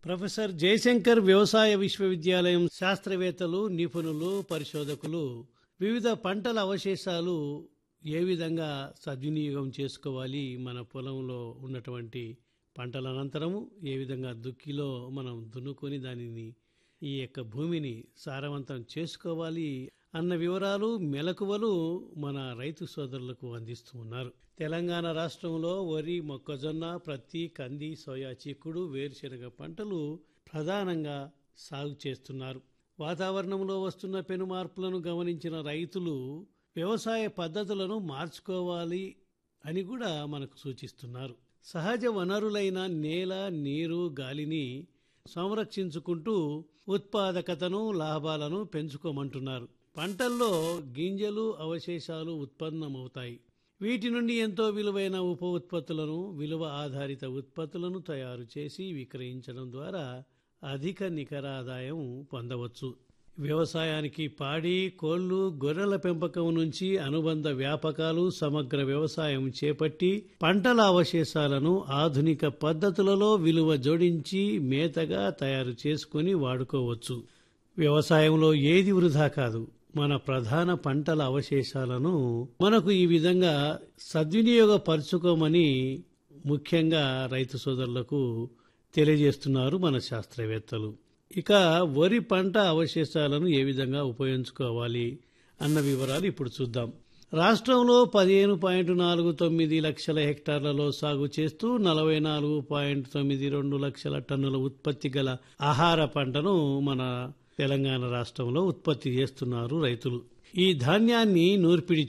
professor Jayashankar వ్యవసాయ విశ్వవిద్యాలయం శాస్త్రవేత్తలు నిపుణులు పరిశోధకులు వివిధ పంటల అవశేషాలు ఏ విధంగా సద్వినియోగం చేసుకోవాలి మన పొలంలో ఉన్నటువంటి పంటల అనంతరము ఏ విధంగా దుక్కిలో మనం దున్నుకొని దానిని ఈ యొక్క భూమిని సారవంతం చేసుకోవాలి అన్న వివరాలు మెలకువలు మన రైతు సోదరులకు అందిస్తూ ఉన్నారు తెలంగాణ రాష్ట్రంలో వరి మొక్కజొన్న ప్రత్తి కంది సోయా చిక్కుడు వేరుశెనగ పంటలు ప్రధానంగా సాగు చేస్తున్నారు వాతావరణంలో వస్తున్న పెను మార్పులను గమనించిన రైతులు వ్యవసాయ పద్ధతులను మార్చుకోవాలి అని కూడా మనకు సూచిస్తున్నారు సహజ వనరులైన నేల నీరు గాలిని సంరక్షించుకుంటూ ఉత్పాదకతను లాభాలను పెంచుకోమంటున్నారు పంటల్లో గింజలు అవశేషాలు ఉత్పన్నమవుతాయి వీటి నుండి ఎంతో విలువైన ఉప ఉత్పత్తులను విలువ ఆధారిత ఉత్పత్తులను తయారు చేసి విక్రయించడం ద్వారా అధిక నికర ఆదాయం పొందవచ్చు వ్యవసాయానికి పాడి కోళ్లు గొర్రెల పెంపకం నుంచి అనుబంధ వ్యాపకాలు సమగ్ర వ్యవసాయం చేపట్టి పంటల అవశేషాలను ఆధునిక పద్ధతులలో విలువ జోడించి మేతగా తయారు చేసుకుని వాడుకోవచ్చు వ్యవసాయంలో ఏది వృధా కాదు మన ప్రధాన పంటల అవశేషాలను మనకు ఈ విధంగా సద్వినియోగపరుచుకోమని ముఖ్యంగా రైతు సోదరులకు తెలియజేస్తున్నారు మన శాస్త్రవేత్తలు ఇక వరి పంట అవశేషాలను ఏ విధంగా ఉపయోగించుకోవాలి అన్న వివరాలు ఇప్పుడు చూద్దాం రాష్ట్రంలో పదిహేను పాయింట్ నాలుగు తొమ్మిది లక్షల హెక్టార్లలో సాగు చేస్తూ నలభై నాలుగు పాయింట్ తొమ్మిది రెండు లక్షల టన్నుల ఉత్పత్తి గల ఆహార పంటను మన తెలంగాణ రాష్ట్రంలో ఉత్పత్తి చేస్తున్నారు రైతులు ఈ ధాన్యాన్ని నూర్పిడి